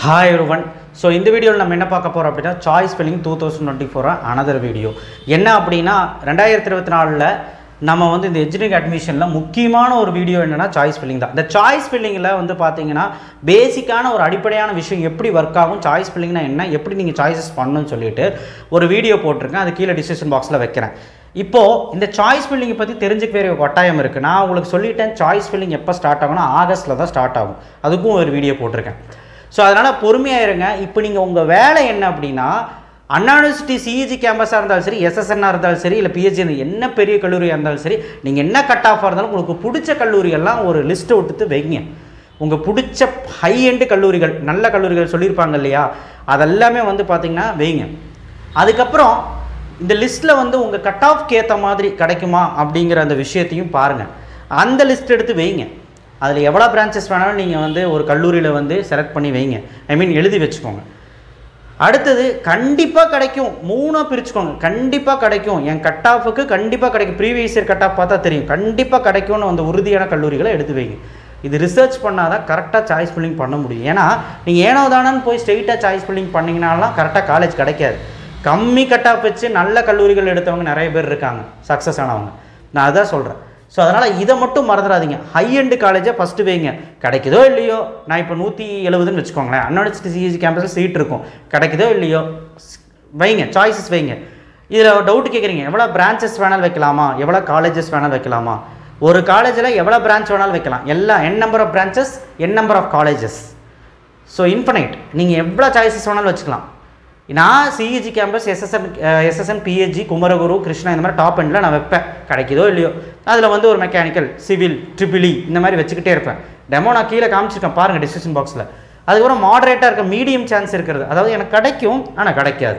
hi one so இந்த வீடியோவில் நம்ம என்ன பார்க்க போகிறோம் அப்படின்னா choice filling two thousand twenty four another video என்ன அப்படின்னா ரெண்டாயிரத்தி இருபத்தி நாலில் நம்ம வந்து இந்த எஜினிக் அட்மிஷனில் முக்கியமான ஒரு வீடியோ என்னென்னா சாய்ஸ் ஃபில்லிங் தான் இந்த சாய்ஸ் ஃபில்லிங்கில் வந்து பார்த்தீங்கன்னா பேசிக்கான ஒரு அடிப்படையான விஷயம் எப்படி ஒர்க் ஆகும் சாய்ஸ் ஃபில்லிங்னா என்ன எப்படி நீங்கள் சாய்ஸஸ் பண்ணணும்னு சொல்லிட்டு ஒரு வீடியோ போட்டிருக்கேன் அது கீழே டிஸ்கிரிப்ஷன் பாக்ஸில் வைக்கிறேன் இப்போது இந்த சாய்ஸ் ஃபில்லிங்கை பற்றி தெரிஞ்சுக்க வேண்டிய ஒரு கட்டாயம் இருக்குது நான் உங்களுக்கு சொல்லிட்டேன் சாய்ஸ் ஃபில்லிங் எப்போ ஸ்டார்ட் ஆகும்னா ஆகஸ்ட்டில் தான் ஸ்டார்ட் ஆகும் அதுக்கும் ஒரு வீடியோ போட்டிருக்கேன் ஸோ அதனால் பொறுமையாக இருங்க இப்போ நீங்கள் உங்கள் வேலை என்ன அப்படின்னா அண்ணா யூனிவர்சிட்டி சிஇஜி கேம்பஸாக இருந்தாலும் சரி எஸ்எஸ்என்னாக இருந்தாலும் சரி இல்லை பிஹெச்சி என்ன பெரிய கல்லூரியாக இருந்தாலும் சரி நீங்கள் என்ன கட் ஆஃபாக இருந்தாலும் உங்களுக்கு பிடிச்ச கல்லூரியெல்லாம் ஒரு லிஸ்ட்டை விட்டுட்டு வைங்க உங்கள் பிடிச்ச ஹை எண்டு கல்லூரிகள் நல்ல கல்லூரிகள் சொல்லியிருப்பாங்க இல்லையா அதெல்லாமே வந்து பார்த்தீங்கன்னா வைங்க அதுக்கப்புறம் இந்த லிஸ்ட்டில் வந்து உங்கள் கட் ஆஃப்க்கு ஏற்ற மாதிரி கிடைக்குமா அப்படிங்கிற அந்த விஷயத்தையும் பாருங்கள் அந்த லிஸ்ட் எடுத்து வைங்க அதில் எவ்வளோ பிரான்ச்சஸ் வேணாலும் நீங்கள் வந்து ஒரு கல்லூரியில் வந்து செலக்ட் பண்ணி வைங்க ஐ மீன் எழுதி வச்சுக்கோங்க அடுத்தது கண்டிப்பாக கிடைக்கும் மூணாக பிரிச்சுக்கோங்க கண்டிப்பாக கிடைக்கும் என் கட் ஆஃபுக்கு கண்டிப்பாக கிடைக்கும் ப்ரீவியஸ் இயர் கட் ஆஃப் பார்த்தா தெரியும் கண்டிப்பாக கிடைக்கும்னு அந்த உறுதியான கல்லூரிகளை எடுத்து வைங்க இது ரிசர்ச் பண்ணால் தான் கரெக்டாக சாய்ஸ் ஃபில்லிங் பண்ண முடியும் ஏன்னா நீங்கள் ஏனோ தானன்னு போய் ஸ்ட்ரெயிட்டாக சாய்ஸ் ஃபில்லிங் பண்ணிங்கனாலாம் கரெக்டாக காலேஜ் கிடைக்காது கம்மி கட் ஆஃப் வச்சு நல்ல கல்லூரிகள் எடுத்தவங்க நிறைய பேர் இருக்காங்க சக்ஸஸ் ஆனவங்க நான் அதான் சொல்கிறேன் ஸோ அதனால் இதை மட்டும் மறந்துடாதீங்க ஹை எண்டு காலேஜை ஃபஸ்ட்டு வைங்க கிடைக்குதோ இல்லையோ நான் இப்போ நூற்றி எழுபதுன்னு வச்சுக்கோங்களேன் அண்ணா சிஇஜி கேம்பஸில் சீட் இருக்கும் கிடைக்குதோ இல்லையோ வைங்க சாய்ஸஸ் வைங்க இதில் டவுட் கேட்குறீங்க எவ்வளோ பிரான்ச்சஸ் வேணாலும் வைக்கலாமா எவ்வளோ காலேஜஸ் வேணாலும் வைக்கலாமா ஒரு காலேஜில் எவ்வளோ பிரான்ச் வேணாலும் வைக்கலாம் எல்லா N number of branches N number of colleges so infinite நீங்கள் எவ்வளோ சாய்ஸஸ் வேணாலும் வச்சுக்கலாம் நான் CEG campus SSN SSN PHG Kumaraguru Krishna இந்த மாதிரி டாப் எண்டில் நான் வைப்பேன் கிடைக்குதோ இல்லையோ அதில் வந்து ஒரு மெக்கானிக்கல் சிவில் ட்ரிபிளி இந்த மாதிரி வச்சுக்கிட்டே இருப்பேன் டெமோ நான் கீழே காமிச்சிருக்கேன் பாருங்கள் டிஸ்கிரிப்ஷன் பாக்ஸில் அதுக்கப்புறம் மாடரேட்டாக இருக்க மீடியம் சான்ஸ் இருக்கிறது அதாவது எனக்கு கிடைக்கும் ஆனால் கிடைக்காது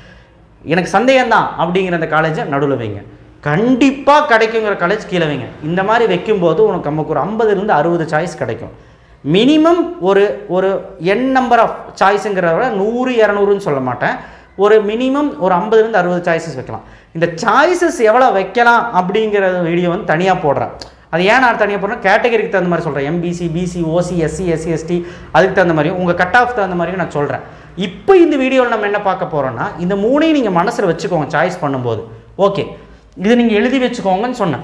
எனக்கு சந்தேகம் தான் அப்படிங்கிற அந்த காலேஜை நடுவில் வைங்க கண்டிப்பாக கிடைக்குங்கிற காலேஜ் கீழே வைங்க இந்த மாதிரி வைக்கும்போது உனக்கு நமக்கு ஒரு ஐம்பதுலேருந்து அறுபது சாய்ஸ் கிடைக்கும் மினிமம் ஒரு ஒரு என் நம்பர் ஆஃப் சாய்ஸுங்கிறத விட நூறு இரநூறுன்னு சொல்ல மாட்டேன் ஒரு மினிமம் ஒரு ஐம்பதுலேருந்து அறுபது சாய்ஸஸ் வைக்கலாம் இந்த சாய்ஸஸ் எவ்வளோ வைக்கலாம் அப்படிங்கிற வீடியோ வந்து தனியாக போடுறேன் அது ஏன் நான் தனியாக போடுறேன் கேட்டகரிக்கு தகுந்த மாதிரி சொல்கிறேன் MBC BC OC SC SC ST அதுக்கு தகுந்த மாதிரியும் உங்கள் கட் ஆஃப் தகுந்த மாதிரியும் நான் சொல்கிறேன் இப்போ இந்த வீடியோவில் நம்ம என்ன பார்க்க போகிறோம்னா இந்த மூணையும் நீங்கள் மனசில் வச்சுக்கோங்க சாய்ஸ் பண்ணும்போது ஓகே இது நீங்கள் எழுதி வச்சுக்கோங்கன்னு சொன்னேன்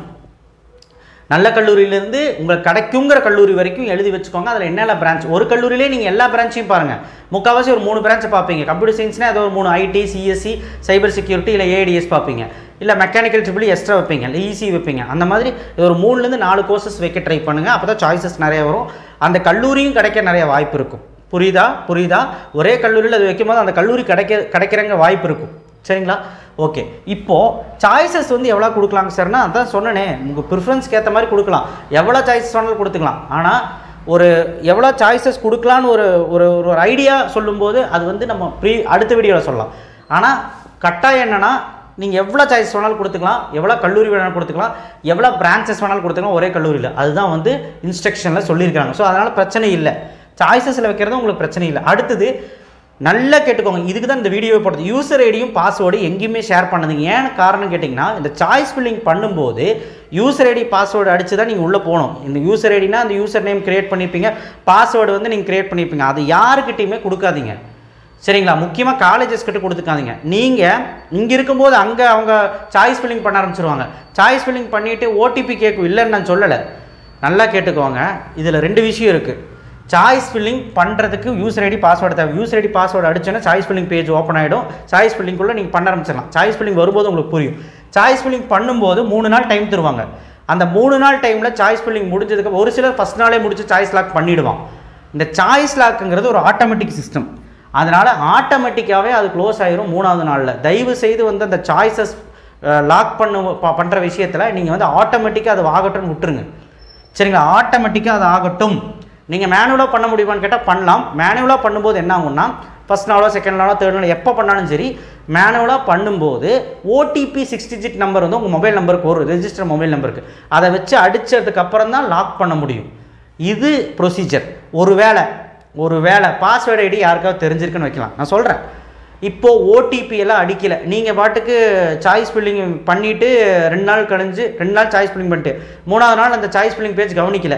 நல்ல கல்லூரியிலேருந்து உங்களுக்கு கிடைக்குங்கிற கல்லூரி வரைக்கும் எழுதி வச்சுக்கோங்க அதில் என்னென்ன பிரான்ச் ஒரு கல்லூரியிலே நீங்கள் எல்லா பிரான்ச்சையும் பாருங்கள் முக்கால்வாசி ஒரு மூணு பிரான்ச்சை பார்ப்பீங்க கம்ப்யூட்டர் சயின்ஸ்னால் ஏதோ ஒரு மூணு ஐடி சிஎஸ்சி சைபர் செக்யூரிட்டி இல்லை ஏடிஎஸ் பார்ப்பீங்க இல்லை மெக்கானிக்கல் ட்ரிபிள் எக்ஸ்ட்ரா வைப்பீங்க இல்லை ஈஸி வைப்பீங்க அந்த மாதிரி இது ஒரு மூணுலேருந்து நாலு கோர்சஸ் வைக்க ட்ரை பண்ணுங்கள் அப்போ தான் சாய்ஸஸ் நிறைய வரும் அந்த கல்லூரியும் கிடைக்க நிறைய வாய்ப்பு இருக்கும் புரியுதா புரியுதா ஒரே கல்லூரியில் அது வைக்கும்போது அந்த கல்லூரி கிடைக்க கிடைக்கிறங்க வாய்ப்பு இருக்கும் சரிங்களா ஓகே இப்போது சாய்ஸஸ் வந்து எவ்வளோ கொடுக்கலாங்க சார்னா அதான் சொன்னனே உங்கள் ப்ரிஃபரன்ஸ்க்கு ஏற்ற மாதிரி கொடுக்கலாம் எவ்வளோ சாய்ஸஸ் வேணாலும் கொடுத்துக்கலாம் ஆனால் ஒரு எவ்வளோ சாய்ஸஸ் கொடுக்கலான்னு ஒரு ஒரு ஒரு ஐடியா சொல்லும்போது அது வந்து நம்ம ப்ரீ அடுத்த வீடியோவில் சொல்லலாம் ஆனால் கட்டாயம் என்னென்னா நீங்கள் எவ்வளோ சாய்ஸ் வேணாலும் கொடுத்துக்கலாம் எவ்வளோ கல்லூரி வேணாலும் கொடுத்துக்கலாம் எவ்வளோ பிரான்ச்சஸ் வேணாலும் கொடுத்துக்கலாம் ஒரே கல்லூரியில் அதுதான் வந்து இன்ஸ்ட்ரக்ஷனில் சொல்லியிருக்காங்க ஸோ அதனால் பிரச்சனை இல்லை சாய்ஸஸில் வைக்கிறது உங்களுக்கு பிரச்சனை இல்லை அடுத்தது நல்லா கேட்டுக்கோங்க இதுக்கு தான் இந்த வீடியோவை போடுறது யூசர் ஐடியும் பாஸ்வேர்டு எங்கேயுமே ஷேர் பண்ணதுங்க ஏன் காரணம் கேட்டிங்கன்னா இந்த சாய்ஸ் ஃபில்லிங் பண்ணும்போது யூசர் ஐடி பாஸ்வேர்டு அடித்து தான் நீங்கள் உள்ளே போகணும் இந்த யூசர் ஐடினா அந்த யூசர் நேம் கிரியேட் பண்ணியிருப்பீங்க பாஸ்வேர்டு வந்து நீங்கள் கிரியேட் பண்ணியிருப்பீங்க அது யாருக்கிட்டையுமே கொடுக்காதீங்க சரிங்களா முக்கியமாக காலேஜஸ் கிட்ட கொடுத்துக்காதீங்க நீங்கள் இங்கே இருக்கும்போது அங்கே அவங்க சாய்ஸ் ஃபில்லிங் பண்ண ஆரம்பிச்சிருவாங்க சாய்ஸ் ஃபில்லிங் பண்ணிவிட்டு ஓடிபி கேட்கும் இல்லைன்னு நான் சொல்லலை நல்லா கேட்டுக்கோங்க இதில் ரெண்டு விஷயம் இருக்குது சாய்ஸ் ஃபில்லிங் பண்ணுறதுக்கு யூசர் ஐடி பாஸ்வேர்டு தேவை யூசர் ஐடி பாஸ்வேர்டு அடிச்சோன்னா சாய்ஸ் ஃபில்லிங் பேஜ் ஓப்பன் ஆகிடும் சாய்ஸ் ஃபில்லிங்குள்ளே நீங்கள் பண்ண ஆரம்பிச்சிடலாம் சாய்ஸ் ஃபில்லிங் வரும்போது உங்களுக்கு புரியும் சாய்ஸ் ஃபில்லிங் பண்ணும்போது மூணு நாள் டைம் தருவாங்க அந்த மூணு நாள் டைமில் சாய்ஸ் ஃபில்லிங் முடிஞ்சதுக்கு ஒரு சிலர் ஃபஸ்ட் நாளே முடிச்சு சாய்ஸ் லாக் பண்ணிவிடுவான் இந்த சாய்ஸ் லாக்குங்கிறது ஒரு ஆட்டோமேட்டிக் சிஸ்டம் அதனால் ஆட்டோமேட்டிக்காகவே அது க்ளோஸ் ஆகிரும் மூணாவது நாளில் தயவு செய்து வந்து அந்த சாய்ஸஸ் லாக் பண்ண பண்ணுற விஷயத்தில் நீங்கள் வந்து ஆட்டோமேட்டிக்காக அது ஆகட்டும்னு விட்டுருங்க சரிங்களா ஆட்டோமேட்டிக்காக அது ஆகட்டும் நீங்கள் மேனுவலாக பண்ண முடியுமான்னு கேட்டால் பண்ணலாம் மேனுவலாக பண்ணும்போது என்ன ஆகும்னா ஃபஸ்ட் நாளோ செகண்ட் நாளோ தேர்ட் நாளோ எப்போ பண்ணாலும் சரி மேனுவலாக பண்ணும்போது ஓடிபி சிக்ஸ் டிஜிட் நம்பர் வந்து உங்கள் மொபைல் நம்பருக்கு வரும் ரெஜிஸ்டர் மொபைல் நம்பருக்கு அதை வச்சு அடித்ததுக்கு அப்புறம் தான் லாக் பண்ண முடியும் இது ப்ரொசீஜர் ஒரு வேளை ஒரு வேளை பாஸ்வேர்டு ஐடி யாருக்காவது தெரிஞ்சிருக்குன்னு வைக்கலாம் நான் சொல்கிறேன் இப்போது ஓடிபி எல்லாம் அடிக்கலை நீங்கள் பாட்டுக்கு சாய்ஸ் ஃபில்லிங் பண்ணிவிட்டு ரெண்டு நாள் கழிஞ்சு ரெண்டு நாள் சாய்ஸ் ஃபில்லிங் பண்ணிட்டு மூணாவது நாள் அந்த சாய்ஸ் ஃபில்லிங் பேஜ் கவனிக்கல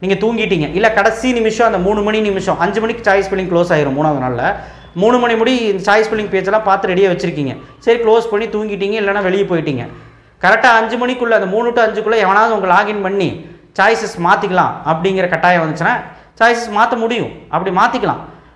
நீங்கள் தூங்கிட்டீங்க இல்லை கடைசி நிமிஷம் அந்த மூணு மணி நிமிஷம் அஞ்சு மணிக்கு சாய்ஸ் பில்லிங் க்ளோஸ் ஆயிரும் மூணாவது நாளில் மூணு மணி முடி சாய்ஸ் பில்லிங் பேஜெல்லாம் பார்த்து ரெடியாக வச்சுருக்கீங்க சரி க்ளோஸ் பண்ணி தூங்கிட்டீங்க இல்லைன்னா வெளியே போயிட்டீங்க கரெக்டாக அஞ்சு மணிக்குள்ளே அந்த மூணு டு அஞ்சுக்குள்ளே எவனாவது உங்கள் லாகின் பண்ணி சாய்ஸஸ் மாற்றிக்கலாம் அப்படிங்கிற கட்டாயம் வந்துச்சுன்னா சாய்ஸஸ் மாற்ற முடியும் அப்படி மாற்றிக்கலாம்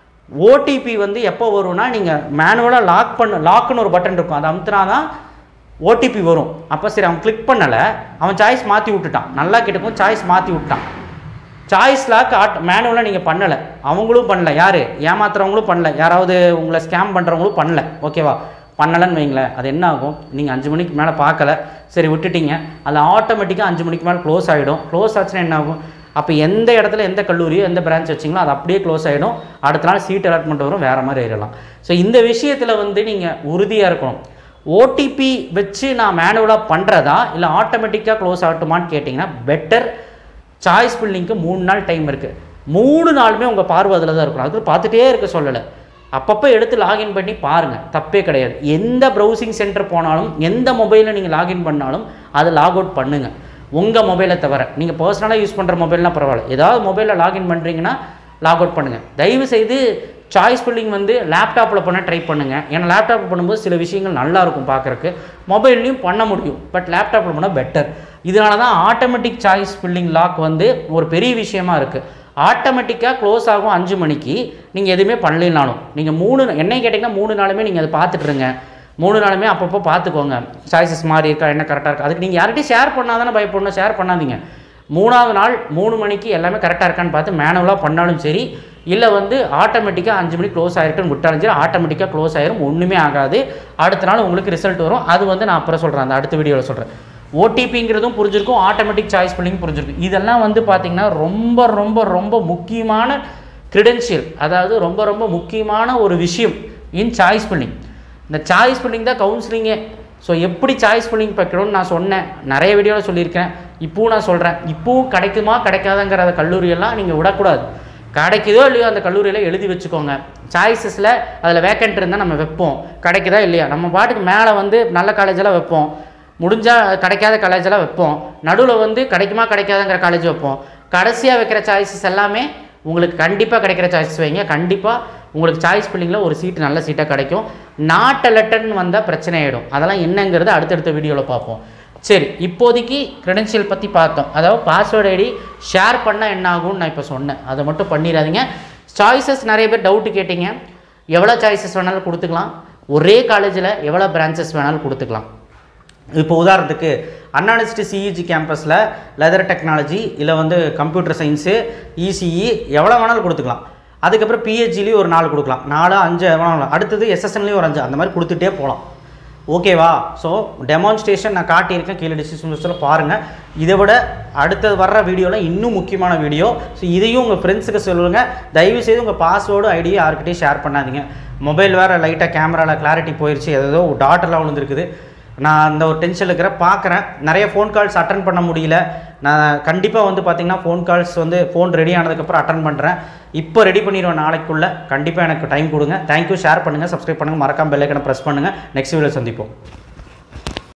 ஓடிபி வந்து எப்போ வரும்னா நீங்கள் மேனுவலாக லாக் பண்ண லாக்குன்னு ஒரு பட்டன் இருக்கும் அதை அமுத்துனா தான் ஓடிபி வரும் அப்போ சரி அவன் கிளிக் பண்ணலை அவன் சாய்ஸ் மாற்றி விட்டுட்டான் நல்லா கேட்டுக்கும் சாய்ஸ் மாற்றி விட்டான் சாய்ஸ் லாக் ஆட் மேனுவலாக நீங்கள் பண்ணலை அவங்களும் பண்ணல யார் ஏமாத்துறவங்களும் பண்ணல யாராவது உங்களை ஸ்கேம் பண்ணுறவங்களும் பண்ணல ஓகேவா பண்ணலைன்னு வைங்களேன் அது என்ன ஆகும் நீங்கள் அஞ்சு மணிக்கு மேலே பார்க்கல சரி விட்டுட்டீங்க அது ஆட்டோமேட்டிக்காக அஞ்சு மணிக்கு மேலே க்ளோஸ் ஆகிடும் க்ளோஸ் ஆச்சுன்னா என்ன ஆகும் அப்போ எந்த இடத்துல எந்த கல்லூரியோ எந்த பிரான்ச் வச்சிங்களோ அது அப்படியே க்ளோஸ் ஆகிடும் அடுத்த நாள் சீட் அலாட்மெண்ட் வரும் வேறு மாதிரி ஏறலாம் ஸோ இந்த விஷயத்தில் வந்து நீங்கள் உறுதியாக இருக்கணும் ஓடிபி வச்சு நான் மேனுவலாக பண்ணுறதா இல்லை ஆட்டோமேட்டிக்காக க்ளோஸ் ஆகட்டுமான்னு கேட்டிங்கன்னா பெட்டர் சாய்ஸ் பில்லிங்க்கு மூணு நாள் டைம் இருக்குது மூணு நாளுமே உங்கள் பார்வை அதில் தான் இருக்கணும் அது பார்த்துட்டே இருக்க சொல்லலை அப்பப்போ எடுத்து லாகின் பண்ணி பாருங்கள் தப்பே கிடையாது எந்த ப்ரௌசிங் சென்டர் போனாலும் எந்த மொபைலில் நீங்கள் லாகின் பண்ணாலும் அதை லாக் அவுட் பண்ணுங்கள் உங்கள் மொபைலை தவிர நீங்கள் பர்சனலாக யூஸ் பண்ணுற மொபைல்னால் பரவாயில்ல ஏதாவது மொபைலில் லாகின் பண்ணுறீங்கன்னா லாக் அவுட் பண்ணுங்கள் தயவு செய்து சாய்ஸ் பில்லிங் வந்து லேப்டாப்பில் பண்ண ட்ரை பண்ணுங்கள் ஏன்னா லேப்டாப்பில் பண்ணும்போது சில விஷயங்கள் நல்லா இருக்கும் பார்க்குறக்கு மொபைல்லையும் பண்ண முடியும் பட் லேப்டாப்பில் பண்ணால் பெட்டர் இதனால தான் ஆட்டோமேட்டிக் சாய்ஸ் பில்லிங் லாக் வந்து ஒரு பெரிய விஷயமா இருக்குது ஆட்டோமேட்டிக்காக க்ளோஸ் ஆகும் அஞ்சு மணிக்கு நீங்கள் எதுவுமே பண்ணலைனாலும் நீங்கள் மூணு என்னை கேட்டிங்கன்னா மூணு நாளுமே நீங்கள் அதை பார்த்துட்ருங்க மூணு நாளுமே அப்பப்போ பார்த்துக்கோங்க சாய்ஸஸ் மாறி இருக்கா என்ன கரெக்டாக இருக்கா அதுக்கு நீங்கள் யார்கிட்டையும் ஷேர் பண்ணாதானே பயப்படணும் ஷேர் பண்ணாதீங்க மூணாவது நாள் மூணு மணிக்கு எல்லாமே கரெக்டாக இருக்கான்னு பார்த்து மேனுவலாக பண்ணாலும் சரி இல்லை வந்து ஆட்டோமேட்டிக்காக அஞ்சு மணிக்கு க்ளோஸ் ஆகிருக்குன்னு விட்டாலும் சரி ஆட்டோமேட்டிக்காக க்ளோஸ் ஆயிரும் ஒன்றுமே ஆகாது அடுத்த நாள் உங்களுக்கு ரிசல்ட் வரும் அது வந்து நான் அப்புறம் சொல்கிறேன் அந்த அடுத்த வீடியோவில் சொல்கிறேன் ஓடிபிங்கிறதும் புரிஞ்சிருக்கும் ஆட்டோமேட்டிக் சாய்ஸ் பில்லிங் புரிஞ்சிருக்கும் இதெல்லாம் வந்து பார்த்திங்கன்னா ரொம்ப ரொம்ப ரொம்ப முக்கியமான கிரெடென்ஷியல் அதாவது ரொம்ப ரொம்ப முக்கியமான ஒரு விஷயம் இன் சாய்ஸ் பில்லிங் இந்த சாய்ஸ் பில்லிங் தான் கவுன்சிலிங்கே ஸோ எப்படி சாய்ஸ் பில்லிங் வைக்கணும்னு நான் சொன்னேன் நிறைய வீடியோவில் சொல்லியிருக்கேன் இப்போவும் நான் சொல்கிறேன் இப்போவும் கிடைக்குமா கிடைக்காதுங்கிற அந்த கல்லூரியெல்லாம் நீங்கள் விடக்கூடாது கிடைக்குதோ இல்லையோ அந்த கல்லூரியில் எழுதி வச்சுக்கோங்க சாய்ஸஸில் அதில் வேக்கண்ட் இருந்தால் நம்ம வைப்போம் கிடைக்குதா இல்லையா நம்ம பாட்டுக்கு மேலே வந்து நல்ல காலேஜெல்லாம் வைப்போம் முடிஞ்சால் கிடைக்காத காலேஜெல்லாம் வைப்போம் நடுவில் வந்து கிடைக்குமா கிடைக்காதுங்கிற காலேஜ் வைப்போம் கடைசியாக வைக்கிற சாய்ஸஸ் எல்லாமே உங்களுக்கு கண்டிப்பாக கிடைக்கிற சாய்ஸஸ் வைங்க கண்டிப்பாக உங்களுக்கு சாய்ஸ் பில்லிங்கில் ஒரு சீட்டு நல்ல சீட்டாக கிடைக்கும் நாட் அலட்டன்னு வந்தால் பிரச்சனை ஆகிடும் அதெல்லாம் என்னங்கிறது அடுத்தடுத்த வீடியோவில் பார்ப்போம் சரி இப்போதைக்கு க்ரெடென்ஷியல் பற்றி பார்த்தோம் அதாவது பாஸ்வேர்டு ஐடி ஷேர் பண்ணால் என்ன ஆகும்னு நான் இப்போ சொன்னேன் அதை மட்டும் பண்ணிடாதீங்க சாய்ஸஸ் நிறைய பேர் டவுட்டு கேட்டிங்க எவ்வளோ சாய்ஸஸ் வேணாலும் கொடுத்துக்கலாம் ஒரே காலேஜில் எவ்வளோ பிரான்ச்சஸ் வேணாலும் கொடுத்துக்கலாம் இப்போ உதாரணத்துக்கு அன்னாலிஸ்ட் சிஇஜி கேம்பஸில் லெதர் டெக்னாலஜி இல்லை வந்து கம்ப்யூட்டர் சயின்ஸு இசிஇ எவ்வளோ வேணாலும் கொடுத்துக்கலாம் அதுக்கப்புறம் பிஹெச்சிலையும் ஒரு நாலு கொடுக்கலாம் நாலு அஞ்சு வேணாலும் அடுத்தது எஸ்எஸ்என்லேயும் ஒரு அஞ்சு அந்த மாதிரி கொடுத்துட்டே போகலாம் ஓகேவா ஸோ டெமான்ஸ்ட்ரேஷன் நான் காட்டியிருக்கேன் கீழே டிஸ்கிரிப்ஷனில் பாருங்கள் இதை விட அடுத்தது வர்ற வீடியோவில் இன்னும் முக்கியமான வீடியோ ஸோ இதையும் உங்கள் ஃப்ரெண்ட்ஸுக்கு சொல்லுங்கள் தயவுசெய்து உங்கள் பாஸ்வேர்டு ஐடியை யாருக்கிட்டையும் ஷேர் பண்ணாதீங்க மொபைல் வேறு லைட்டாக கேமராவில் கிளாரிட்டி போயிடுச்சு ஏதோ டாட்டெல்லாம் விழுந்துருக்குது நான் அந்த ஒரு டென்ஷனில் இருக்கிற பார்க்குறேன் நிறைய ஃபோன் கால்ஸ் அட்டன் பண்ண முடியல நான் கண்டிப்பாக வந்து பார்த்தீங்கன்னா ஃபோன் கால்ஸ் வந்து ஃபோன் ரெடி ஆனதுக்கப்புறம் அட்டன் பண்ணுறேன் இப்போ ரெடி பண்ணிடுவேன் நாளைக்குள்ளே கண்டிப்பாக எனக்கு டைம் கொடுங்க தேங்க்யூ ஷேர் பண்ணுங்கள் சப்ஸ்கிரைப் பண்ணுங்கள் மறக்காம பெல்லைக்கனை ப்ரெஸ் பண்ணுங்கள் நெக்ஸ்ட் வீடியோ சந்திப்போம்